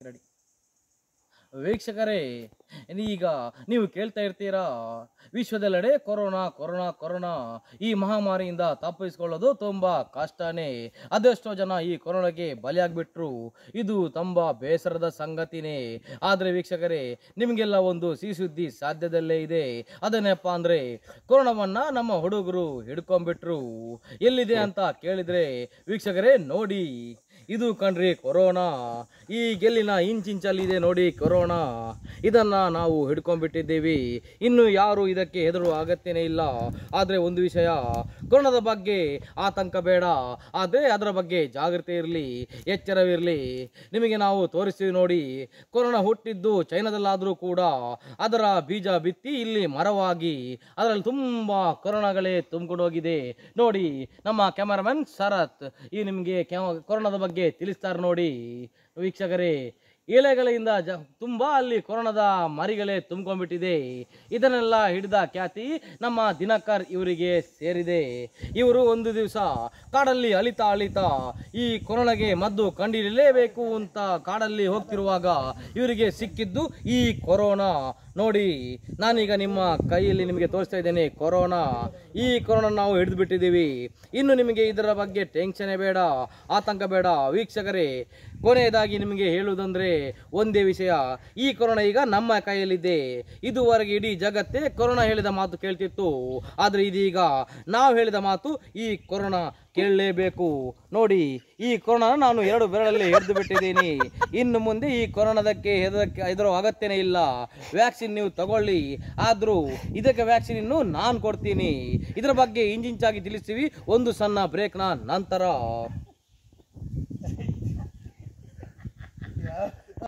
ready ವೀಕ್ಷಕರೇ ಈಗ ನೀವು ಕೇಳ್ತಾ ಇರ್ತೀರಾ ವಿಶ್ವದೆಲ್ಲೆಡೆ ಕೊರೋನಾ ಕೊರೋನಾ ಕೊರೋನಾ ಈ ಮಹಾಮಾರಿಯಿಂದ ತಪ್ಪಿಸಿಕೊಳ್ಳೋದು ತುಂಬ ಕಷ್ಟನೇ ಅದೆಷ್ಟೋ ಜನ ಈ ಕೊರೋನಾಗೆ ಬಲಿಯಾಗ್ಬಿಟ್ರು ಇದು ತುಂಬ ಬೇಸರದ ಸಂಗತಿನೇ ಆದರೆ ವೀಕ್ಷಕರೇ ನಿಮಗೆಲ್ಲ ಒಂದು ಸಿಹಿ ಸುದ್ದಿ ಸಾಧ್ಯದಲ್ಲೇ ಇದೆ ಅದೇನಪ್ಪ ಅಂದರೆ ಕೊರೋನಾವನ್ನ ನಮ್ಮ ಹುಡುಗರು ಹಿಡ್ಕೊಂಡ್ಬಿಟ್ರು ಎಲ್ಲಿದೆ ಅಂತ ಕೇಳಿದ್ರೆ ವೀಕ್ಷಕರೇ ನೋಡಿ ಇದು ಕಣ್ರಿ ಕೊರೋನಾ ಈ ಗೆಲ್ಲಿನ ಇಂಚಿಂಚಲ್ಲಿದೆ ನೋಡಿ ಕೊರೋನಾ ಇದನ್ನ ನಾವು ಹಿಡ್ಕೊಂಡ್ಬಿಟ್ಟಿದ್ದೀವಿ ಇನ್ನು ಯಾರು ಇದಕ್ಕೆ ಹೆದರುವ ಅಗತ್ಯನೇ ಇಲ್ಲ ಆದರೆ ಒಂದು ವಿಷಯ ಕೊರೋನಾದ ಬಗ್ಗೆ ಆತಂಕ ಬೇಡ ಆದರೆ ಅದರ ಬಗ್ಗೆ ಜಾಗೃತಿ ಇರಲಿ ಎಚ್ಚರವಿರಲಿ ನಿಮಗೆ ನಾವು ತೋರಿಸ್ತೀವಿ ನೋಡಿ ಕೊರೋನಾ ಹುಟ್ಟಿದ್ದು ಚೈನಾದಲ್ಲಾದರೂ ಕೂಡ ಅದರ ಬೀಜ ಬಿತ್ತಿ ಇಲ್ಲಿ ಮರವಾಗಿ ಅದರಲ್ಲಿ ತುಂಬ ಕೊರೋನಾಗಳೇ ತುಂಬಿಕೊಂಡು ಹೋಗಿದೆ ನೋಡಿ ನಮ್ಮ ಕ್ಯಾಮರಾಮನ್ ಶರತ್ ಈ ನಿಮಗೆ ಕೊರೋನಾದ ಬಗ್ಗೆ ತಿಳಿಸ್ತಾರೆ ನೋಡಿ ವೀಕ್ಷಕರೇ ಎಲೆಗಳಿಂದ ಜ ತುಂಬ ಅಲ್ಲಿ ಕೊರೋನಾದ ಮರಿಗಳೇ ತುಂಬ್ಕೊಂಡ್ಬಿಟ್ಟಿದೆ ಇದನ್ನೆಲ್ಲ ಹಿಡಿದ ಖ್ಯಾತಿ ನಮ್ಮ ದಿನಕರ್ ಇವರಿಗೆ ಸೇರಿದೆ ಇವರು ಒಂದು ದಿವಸ ಕಾಡಲ್ಲಿ ಅಲಿತಾ ಅಲಿತಾ ಈ ಕೊರೋನಾಗೆ ಮದ್ದು ಕಂಡುಹಿಡಿಯಲೇಬೇಕು ಅಂತ ಕಾಡಲ್ಲಿ ಹೋಗ್ತಿರುವಾಗ ಇವರಿಗೆ ಸಿಕ್ಕಿದ್ದು ಈ ಕೊರೋನಾ ನೋಡಿ ನಾನೀಗ ನಿಮ್ಮ ಕೈಯಲ್ಲಿ ನಿಮಗೆ ತೋರಿಸ್ತಾ ಇದ್ದೇನೆ ಕೊರೋನಾ ಈ ಕೊರೋನಾ ನಾವು ಹಿಡಿದು ಬಿಟ್ಟಿದ್ದೀವಿ ಇನ್ನು ನಿಮಗೆ ಇದರ ಬಗ್ಗೆ ಟೆನ್ಷನೇ ಬೇಡ ಆತಂಕ ಬೇಡ ವೀಕ್ಷಕರೇ ಕೊನೆಯದಾಗಿ ನಿಮಗೆ ಹೇಳುವುದಂದ್ರೆ ಒಂದೇ ವಿಷಯ ಈ ಕೊರೋನಾ ಈಗ ನಮ್ಮ ಕೈಯಲ್ಲಿದೆ ಇದುವರೆಗೆ ಇಡೀ ಜಗತ್ತೇ ಕೊರೋನಾ ಹೇಳಿದ ಮಾತು ಕೇಳ್ತಿತ್ತು ಆದರೆ ಇದೀಗ ನಾವು ಹೇಳಿದ ಮಾತು ಈ ಕೊರೋನಾ ಕೇಳಲೇಬೇಕು ನೋಡಿ ಈ ಕೊರೋನಾ ನಾನು ಎರಡು ಬೆರಳಲ್ಲಿ ಹಿಡಿದು ಬಿಟ್ಟಿದ್ದೀನಿ ಇನ್ನು ಮುಂದೆ ಈ ಕೊರೋನಾದಕ್ಕೆ ಹೆದರಕ್ಕೆ ಹೆದರೋ ಅಗತ್ಯನೇ ಇಲ್ಲ ವ್ಯಾಕ್ಸಿನ್ ನೀವು ತಗೊಳ್ಳಿ ಆದರೂ ಇದಕ್ಕೆ ವ್ಯಾಕ್ಸಿನ್ ಇನ್ನು ನಾನು ಕೊಡ್ತೀನಿ ಇದರ ಬಗ್ಗೆ ಇಂಚಿಂಚಾಗಿ ತಿಳಿಸ್ತೀವಿ ಒಂದು ಸಣ್ಣ ಬ್ರೇಕ್ನ ನಂತರ